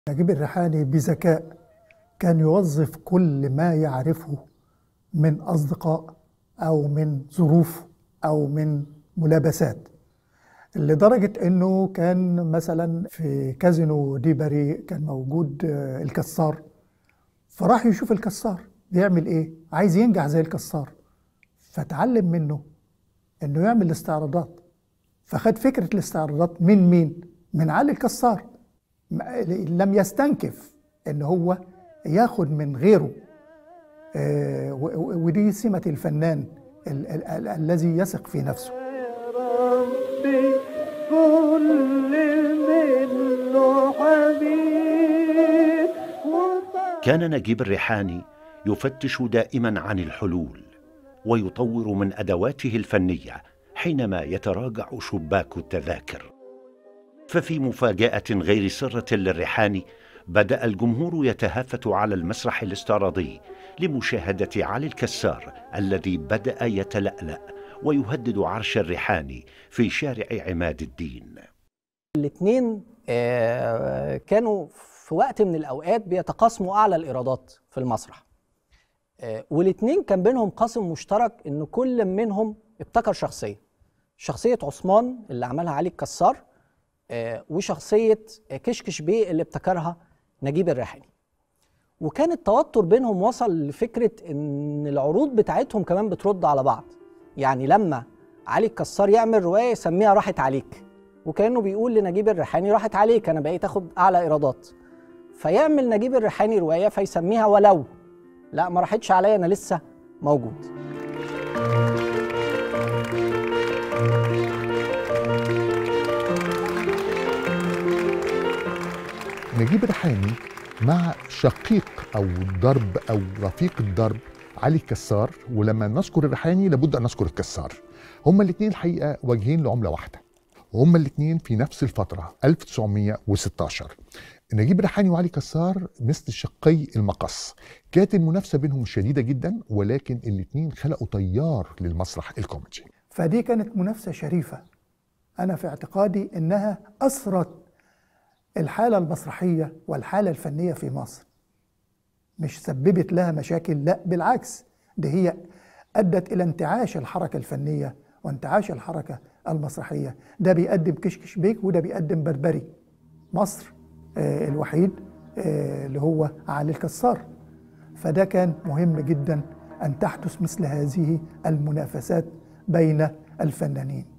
نجيب الريحاني بذكاء كان يوظف كل ما يعرفه من أصدقاء أو من ظروف أو من ملابسات لدرجة أنه كان مثلا في كازينو ديباري كان موجود آه، الكسار فراح يشوف الكسار بيعمل إيه عايز ينجح زي الكسار فتعلم منه أنه يعمل استعراضات فخد فكرة الاستعراضات من مين؟ من علي الكسار لم يستنكف ان هو ياخد من غيره آه، ودي سمة الفنان ال ال ال الذي يثق في نفسه كان نجيب الريحاني يفتش دائما عن الحلول ويطور من ادواته الفنيه حينما يتراجع شباك التذاكر ففي مفاجاه غير سره للريحاني بدا الجمهور يتهافت على المسرح الاستعراضي لمشاهده علي الكسار الذي بدا يتلالا ويهدد عرش الريحاني في شارع عماد الدين الاثنين كانوا في وقت من الاوقات بيتقاسموا اعلى الايرادات في المسرح آه، والاثنين كان بينهم قاسم مشترك ان كل منهم ابتكر شخصيه شخصيه عثمان اللي عملها علي الكسار آه، وشخصيه كشكش بيه اللي ابتكرها نجيب الريحاني وكان التوتر بينهم وصل لفكره ان العروض بتاعتهم كمان بترد على بعض يعني لما علي الكسار يعمل روايه يسميها راحت عليك وكانه بيقول لنجيب الريحاني راحت عليك انا بقيت اخد اعلى ايرادات فيعمل نجيب الريحاني روايه فيسميها ولو لا ما راحتش عليا انا لسه موجود نجيب ريحاني مع شقيق او ضرب او رفيق الضرب علي الكسار ولما نذكر الريحاني لابد ان نذكر الكسار هما الاثنين الحقيقه وجهين لعمله واحده هما الاثنين في نفس الفتره 1916 نجيب ريحاني وعلي كسار مثل شقي المقص كانت المنافسه بينهم شديده جدا ولكن الاثنين خلقوا طيار للمسرح الكوميدي فدي كانت منافسه شريفه انا في اعتقادي انها اثرت الحاله المسرحيه والحاله الفنيه في مصر مش سببت لها مشاكل لا بالعكس ده هي ادت الى انتعاش الحركه الفنيه وانتعاش الحركه المسرحيه ده بيقدم كشكش بيك وده بيقدم بربري مصر آه، الوحيد آه، اللي هو علي الكسار فده كان مهم جدا أن تحدث مثل هذه المنافسات بين الفنانين